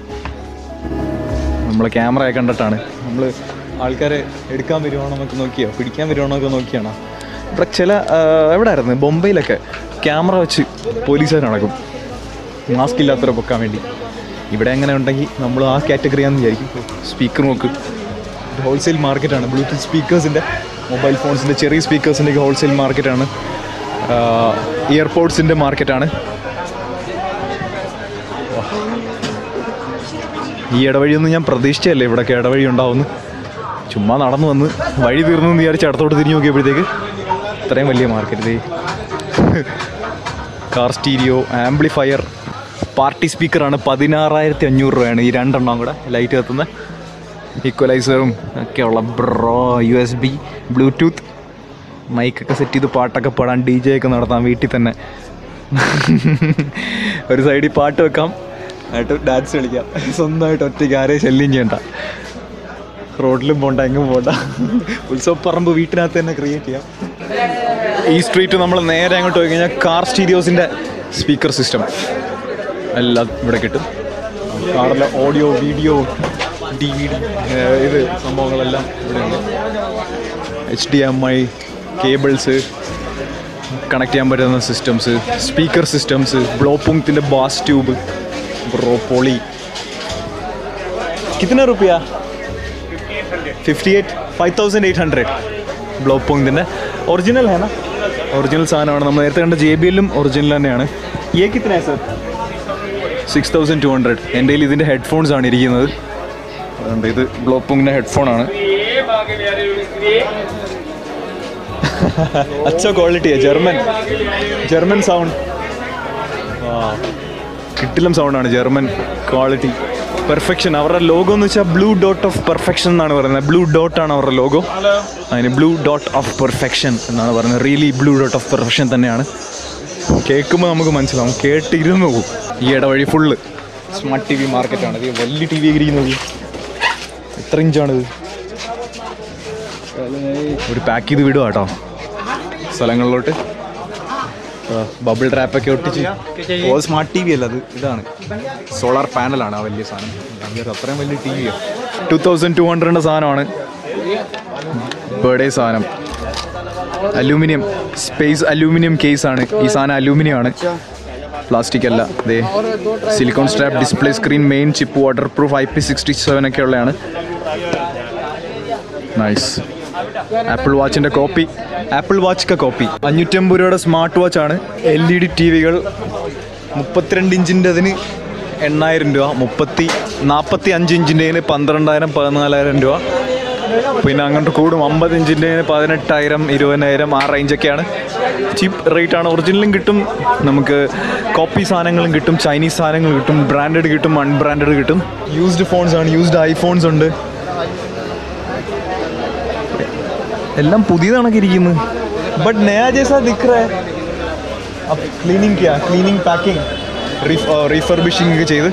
നമ്മളെ ക്യാമറ കണ്ടിട്ടാണ് നമ്മൾ ആൾക്കാരെ എടുക്കാൻ വരുവാണോ എന്നൊക്കെ നോക്കിയോ പിടിക്കാൻ വരുവാണോ ഒക്കെ നോക്കിയാണോ ഇവിടെ ചില ആ, എവിടെ ആയിരുന്നു ബൊംബെയിലൊക്കെ ക്യാമറ വെച്ച് പോലീസുകാർ നടക്കും മാസ്ക് ഇല്ലാത്തവരെ പൊക്കാൻ വേണ്ടി ഇവിടെ അങ്ങനെ ഉണ്ടെങ്കിൽ നമ്മൾ ആ കാറ്റഗറിയാന്ന് വിചാരിക്കും സ്പീക്കർ നോക്ക് ഹോൾസെയിൽ മാർക്കറ്റാണ് ബ്ലൂടൂത്ത് സ്പീക്കേഴ്സിൻ്റെ മൊബൈൽ ഫോൺസിൻ്റെ ചെറിയ സ്പീക്കേഴ്സിൻ്റെ ഹോൾസെയിൽ മാർക്കറ്റാണ് ഇയർപോഡ്സിൻ്റെ മാർക്കറ്റാണ് ഈ ഇടവഴിയൊന്നും ഞാൻ പ്രതീക്ഷിച്ചല്ലേ ഇവിടെയൊക്കെ ഇടവഴി ഉണ്ടാവുന്നു ചുമ്മാ നടന്നു വന്ന് വഴി തീർന്നു എന്ന് വിചാരിച്ച് അടുത്തോട്ട് തിരിഞ്ഞു നോക്കിയപ്പോഴത്തേക്ക് ഇത്രയും വലിയ market car stereo amplifier party സ്പീക്കറാണ് പതിനാറായിരത്തി അഞ്ഞൂറ് രൂപയാണ് ഈ രണ്ടെണ്ണം കൂടെ ലൈറ്റ് കത്തുന്ന ഈക്വലൈസറും ഒക്കെയുള്ള bro U S B Bluetooth മൈക്കൊക്കെ സെറ്റ് ചെയ്ത് പാട്ടൊക്കെ പാടാൻ ഡി ജെ ഒക്കെ നടത്താം വീട്ടിൽ തന്നെ ഒരു സൈഡിൽ പാട്ട് വെക്കാം ആയിട്ട് ഡാൻസ് കളിക്കാം സ്വന്തമായിട്ട് ഒറ്റയ്ക്ക് ആരെയും ശല്യം ചെയ്യണ്ട റോഡിലും പോണ്ട എങ്ങും പോണ്ട ഉത്സവപ്പറമ്പ് വീട്ടിനകത്ത് തന്നെ ക്രിയേറ്റ് ചെയ്യാം ഈ സ്ട്രീറ്റ് നമ്മൾ നേരെ അങ്ങോട്ട് പോയി കഴിഞ്ഞാൽ കാർ സ്റ്റീരിയോസിൻ്റെ സ്പീക്കർ സിസ്റ്റം എല്ലാം ഇവിടെ കിട്ടും കാറിലെ audio video D V D ഇത് സംഭവങ്ങളെല്ലാം ഇവിടെ ഉണ്ട് H D M I cables connect ചെയ്യാൻ പറ്റുന്ന സിസ്റ്റംസ് സ്പീക്കർ സിസ്റ്റംസ് ബ്ലോപ്പുങ്ങിൻ്റെ ബാസ് ട്യൂബ് ബ്രോ പൊളി കിतना रुपया fifty eight five thousand eight hundred ബ്ലോക്ക് പോയിന്റിൻ്റെ ഒറിജിനൽ ആണ് ഒറിജിനൽ സാധനമാണ് നമ്മൾ നേരത്തെ കണ്ട ജെ ബി എല്ലും ഒറിജിനൽ തന്നെയാണ് ഏ കിത്തന sir six thousand two hundred എൻ്റെ കയ്യിൽ ഇതിൻ്റെ ഹെഡ്ഫോൺസ് ആണ് ഇരിക്കുന്നത് അതുകൊണ്ട് ഇത് ബ്ലോക്ക് പോയിന്റിൻ്റെ ഹെഡ്ഫോണാണ് അച്ഛ ക്വാളിറ്റിയാ ജർമ്മൻ ജർമ്മൻ സൗണ്ട് കിട്ടിലും സൗണ്ടാണ് ജർമ്മൻ ക്വാളിറ്റി പെർഫെക്ഷൻ അവരുടെ ലോഗോ എന്ന് വെച്ചാൽ ബ്ലൂ ഡോട്ട് ഓഫ് പെർഫെക്ഷൻ എന്നാണ് പറയുന്നത് ബ്ലൂ ഡോട്ട് ആണ് അവരുടെ ലോഗോ അതിന് ബ്ലൂ ഡോട്ട് ഓഫ് പെർഫെക്ഷൻ എന്നാണ് പറയുന്നത് really blue dot of perfection തന്നെയാണ് കേൾക്കുമ്പോൾ നമുക്ക് മനസ്സിലാവും കേട്ടിരുന്ന് പോകും ഈ ഇടവഴി ഫുള്ള് സ്മാർട്ട് ടി വി മാർക്കറ്റാണ് ഇത് വലിയ ടി വി ഇരിക്കുന്നത് എത്ര ഇഞ്ചാണിത് ഒരു പാക്ക് ചെയ്ത് വിടുക കേട്ടോ സ്ഥലങ്ങളിലോട്ട് ബബിൾ ട്രാപ്പൊക്കെ ഒട്ടിച്ച് ഓ സ്മാർട്ട് ടി വി അല്ല അത് ഇതാണ് സോളാർ പാനലാണ് ആ വലിയ സാധനം ഭയങ്കര അത്രയും വലിയ ടി വിയാണ് ടു തൗസൻഡ് ടു ഹൺഡ്രഡിൻ്റെ സാധനമാണ് ബർത്ത്ഡേ സാധനം അലൂമിനിയം സ്പേസ് അലൂമിനിയം കേസാണ് ഈ സാധനം അലൂമിനിയം ആണ് പ്ലാസ്റ്റിക് അല്ല ദേ silicone strap display screen main chip waterproof I P sixty seven ഒക്കെ ഉള്ളതാണ് നൈസ് ആപ്പിൾ വാച്ചിന്റെ കോപ്പി ആപ്പിൾ വാച്ച് ക കോപ്പി അഞ്ഞൂറ്റമ്പത് രൂപയുടെ സ്മാർട്ട് വാച്ച് ആണ് എൽ ഇ ഡി ടി വികൾ മുപ്പത്തിരണ്ട് ഇഞ്ചിൻ്റെ അതിന് എണ്ണായിരം രൂപ മുപ്പത്തി നാൽപ്പത്തി അഞ്ച് ഇഞ്ചിൻ്റെതിന് പന്ത്രണ്ടായിരം പതിനാലായിരം രൂപ പിന്നെ അങ്ങോട്ട് കൂടും അമ്പത് ഇഞ്ചിൻ്റെതിന് പതിനെട്ടായിരം ഇരുപതിനായിരം ആ റേഞ്ചൊക്കെയാണ് ചീപ്പ് റേറ്റ് ആണ് ഒറിജിനലും കിട്ടും നമുക്ക് കോപ്പി സാധനങ്ങളും കിട്ടും ചൈനീസ് സാധനങ്ങൾ കിട്ടും ബ്രാൻഡഡ് കിട്ടും അൺബ്രാൻഡഡ് കിട്ടും യൂസ്ഡ് ഫോൺസ് ആണ് യൂസ്ഡ് ഐഫോൺസ് ഉണ്ട് എല്ലാം പുതിയ കണക്ക് ഇരിക്കുന്നു ബട്ട് നയാ ജैसा दिख रहा है अब क्लीनिंग किया क्लीनिंग पैकिंग റീഫർബിഷിംഗ് ഒക്കെ ചെയ്ത്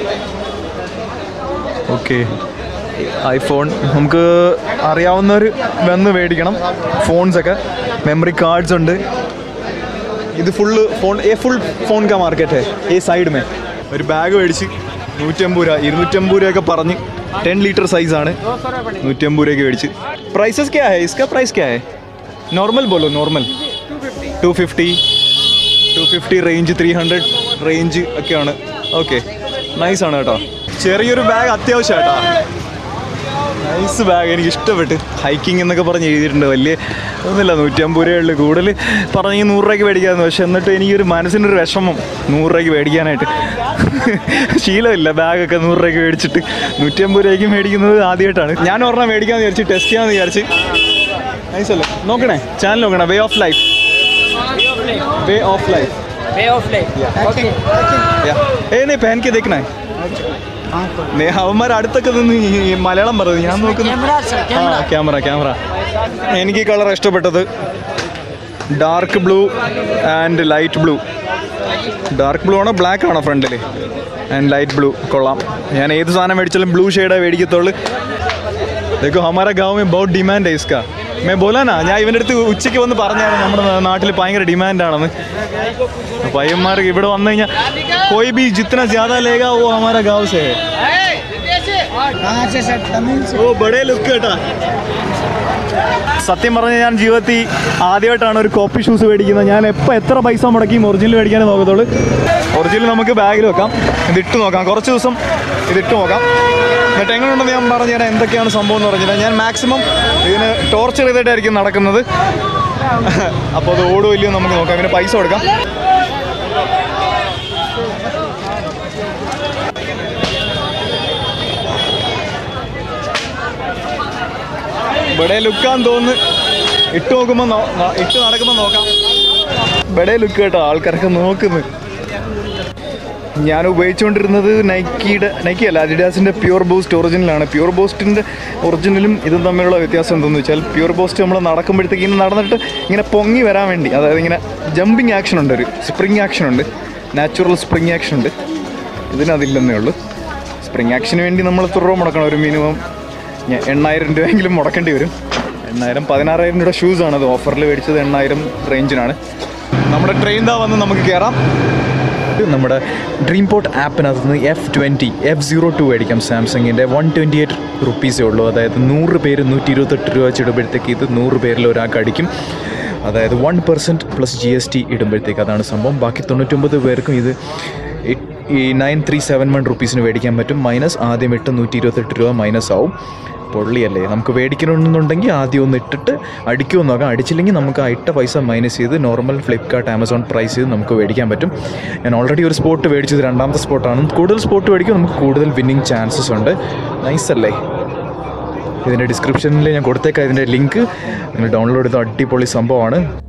ഓക്കെ ഐഫോൺ നമുക്ക് അറിയാവുന്നവർ വന്ന് മേടിക്കണം ഫോൺസൊക്കെ മെമ്മറി കാർഡ്സ് ഉണ്ട് ഇത് ഫുള്ള് ഫോൺ ഏ ഫുൾ ഫോൺ കാ മാർക്കറ്റ് ഏ സൈഡ് മേ ഒരു ബാഗ് മേടിച്ച് നൂറ്റമ്പത് രൂപ ഇരുന്നൂറ്റമ്പത് രൂപയൊക്കെ പറഞ്ഞ് ടെൻ ലിറ്റർ സൈസാണ് നൂറ്റമ്പത് രൂപയ്ക്ക് മേടിച്ച് പ്രൈസസ് ക്യാ ഹേ ഇസ്കാ പ്രൈസ് ക്യാ ഹേ നോർമൽ ബോലോ normal two fifty two fifty range three hundred range ഒക്കെയാണ് ഓക്കെ നൈസ് ആണ് കേട്ടോ ചെറിയൊരു ബാഗ് അത്യാവശ്യം കേട്ടോ നൈസ് ബാഗ് എനിക്ക് ഇഷ്ടപ്പെട്ട് ഹൈക്കിംഗ് എന്നൊക്കെ പറഞ്ഞ് എഴുതിയിട്ടുണ്ട് വലിയ ഒന്നുമില്ല നൂറ്റമ്പത് രൂപയേ ഉള്ളൂ കൂടുതൽ പറഞ്ഞ് നൂറ് രൂപയ്ക്ക് മേടിക്കാമെന്ന് പക്ഷെ എന്നിട്ട് എനിക്കൊരു മനസ്സിനൊരു വിഷമം നൂറ് രൂപയ്ക്ക് മേടിക്കാനായിട്ട് ശീലമില്ല ബാഗൊക്കെ നൂറ് രൂപയ്ക്ക് മേടിച്ചിട്ട് നൂറ്റമ്പത് രൂപയ്ക്ക് മേടിക്കുന്നത് ആദ്യമായിട്ടാണ് ഞാൻ ഒരെണ്ണം മേടിക്കാമെന്ന് വിചാരിച്ച് ടെസ്റ്റ് ചെയ്യാമെന്ന് വിചാരിച്ച് നൈസ് അല്ലേ നോക്കണേ ചാനൽ നോക്കണേ way of life way of life Way of life. Okay. ഏ നീ പഹൻ കെ ദേക്കണേ നീ അവന്മാർ അടുത്തൊക്കെ നിന്ന് ഈ- ഈ മലയാളം പറഞ്ഞു ഞാൻ നോക്കുന്നു Camera, sir. ആ Camera. ക്യാമറ ക്യാമറ എനിക്ക് ഈ കളർ ഇഷ്ടപ്പെട്ടത് dark blue and light blue dark blue ആണോ ബ്ലാക്ക് ആണോ ഫ്രണ്ടിൽ ആൻഡ് ലൈറ്റ് ബ്ലൂ കൊള്ളാം ഞാൻ ഏത് സാധനം മേടിച്ചാലും ബ്ലൂ ഷെയ്ഡേ മേടിക്കത്തുള്ളൂ देखो हमारा गांव में बहुत डिमांड है इसका मैं बोला ना ഞാൻ ഇവൻ്റെ അടുത്ത് ഉച്ചയ്ക്ക് വന്ന് പറഞ്ഞായിരുന്നു നമ്മുടെ നാട്ടിൽ ഭയങ്കര ഡിമാൻഡാണെന്ന് പയ്യന്മാർക്ക് ഇവിടെ വന്നു കഴിഞ്ഞാൽ कोई भी जितना ज़्यादा लेगा वो हमारा गांव से है कहाँ से सर तमिल से ഓ ബഡേ ലുക്ക് കേട്ടാ സത്യം പറഞ്ഞാൽ ഞാൻ ജീവിതത്തിൽ ആദ്യമായിട്ടാണ് ഒരു കോപ്പി ഷൂസ് മേടിക്കുന്നത് ഞാൻ എപ്പോൾ എത്ര പൈസ മുടക്കി ഒറിജിനൽ മേടിക്കാനേ നോക്കത്തുള്ളൂ ഒറിജിനൽ നമുക്ക് ബാഗിൽ വെക്കാം ഇതിട്ട് നോക്കാം കുറച്ച് ദിവസം ഇതിട്ട് നോക്കാം എന്നിട്ട് എങ്ങനെയുണ്ടെന്ന് ഞാൻ പറഞ്ഞുതരാം എന്തൊക്കെയാണ് സംഭവം എന്ന് പറഞ്ഞില്ല ഞാൻ മാക്സിമം ഇതിന് ടോർച്ചർ ചെയ്തിട്ടായിരിക്കും നടക്കുന്നത് അപ്പോൾ അത് ഓടുമോ ഇല്ലയോ എന്ന് നമുക്ക് നോക്കാം ഇതിന് പൈസ കൊടുക്കാം ഇവിടെ ലുക്കാന്ന് തോന്നുന്നു ഇട്ട് നോക്കുമ്പോൾ നോ- ന- ഇട്ട് നടക്കുമ്പോൾ നോക്കാം ഇവിടെ ലുക്ക് കേട്ടോ ആൾക്കാരൊക്കെ നോക്കുന്നു ഞാൻ ഉപയോഗിച്ചുകൊണ്ടിരുന്നത് നൈക്കിയുടെ നൈക്കി അല്ല അഡിഡാസിൻ്റെ പ്യൂർ ബൂസ്റ്റ് ഒറിജിനലാണ് പ്യൂർ ബൂസ്റ്റിൻ്റെ ഒറിജിനലും ഇതും തമ്മിലുള്ള വ്യത്യാസം എന്തെന്ന് വെച്ചാൽ പ്യൂർ ബൂസ്റ്റ് നമ്മൾ നടക്കുമ്പോഴത്തേക്ക് ഇങ്ങനെ നടന്നിട്ട് ഇങ്ങനെ പൊങ്ങി വരാൻ വേണ്ടി അതായത് ഇങ്ങനെ ജമ്പിങ് ആക്ഷൻ ഉണ്ട് ഒരു സ്പ്രിങ് ആക്ഷൻ ഉണ്ട് നാച്ചുറൽ സ്പ്രിങ് ആക്ഷൻ ഉണ്ട് ഇതിനതില്ലെന്നേ ഉള്ളൂ സ്പ്രിങ് ആക്ഷന് വേണ്ടി നമ്മൾ എത്ര രൂപ മുടക്കണം ഒരു മിനിമം ഞ- എണ്ണായിരം രൂപയെങ്കിലും മുടക്കേണ്ടി വരും എണ്ണായിരം പതിനാറായിരം രൂപയുടെ ഷൂസാണ് അത് ഓഫറിൽ മേടിച്ചത് എണ്ണായിരം റേഞ്ചിനാണ് നമ്മുടെ ട്രെയിൻ ദാ വന്ന് നമുക്ക് കയറാം നമ്മുടെ ഡ്രീം പോർട്ട് ആപ്പിനകത്ത് നിന്ന് F twenty F zero two മേടിക്കാം സാംസങ്ങിൻ്റെ വൺ ട്വൻറ്റി എയ്റ്റ് റുപ്പീസേ ഉള്ളൂ അതായത് നൂറ് പേര് നൂറ്റി ഇരുപത്തെട്ട് രൂപ വെച്ച് ഇടുമ്പോഴത്തേക്ക് ഇത് നൂറ് പേരിൽ ഒരാൾക്ക് അടിക്കും അതായത് one percent plus G S T ഇടുമ്പോഴത്തേക്ക് അതാണ് സംഭവം ബാക്കി തൊണ്ണൂറ്റൊമ്പത് പേർക്കും ഇത് എട്ട്- ഈ നയൻ ത്രീ സെവൻ വൺ റുപ്പീസിന് മേടിക്കാൻ പറ്റും മൈനസ് ആദ്യം ഇട്ട് നൂറ്റി ഇരുപത്തെട്ട് രൂപ മൈനസ് ആവും പൊള്ളിയല്ലേ നമുക്ക് മേടിക്കണമെന്നുണ്ടെങ്കിൽ ആദ്യം ഒന്ന് ഇട്ടിട്ട് അടിക്കുമെന്ന് നോക്കാം അടിച്ചില്ലെങ്കിൽ നമുക്ക് ആ ഇട്ട പൈസ മൈനസ് ചെയ്ത് നോർമൽ ഫ്ലിപ്കാർട്ട് ആമസോൺ പ്രൈസ് ചെയ്ത് നമുക്ക് മേടിക്കാൻ പറ്റും ഞാൻ ഓൾറെഡി ഒരു സ്പോട്ട് മേടിച്ചത് രണ്ടാമത്തെ സ്പോട്ടാണ് കൂടുതൽ സ്പോട്ട് മേടിക്കും നമുക്ക് കൂടുതൽ വിന്നിങ് ചാൻസസ് ഉണ്ട് നൈസ് അല്ലേ ഇതിൻ്റെ ഡിസ്ക്രിപ്ഷനിൽ ഞാൻ കൊടുത്തേക്കാം ഇതിൻ്റെ ലിങ്ക് നിങ്ങൾ ഡൗൺലോഡ് ചെയ്ത അടിപൊളി സംഭവമാണ്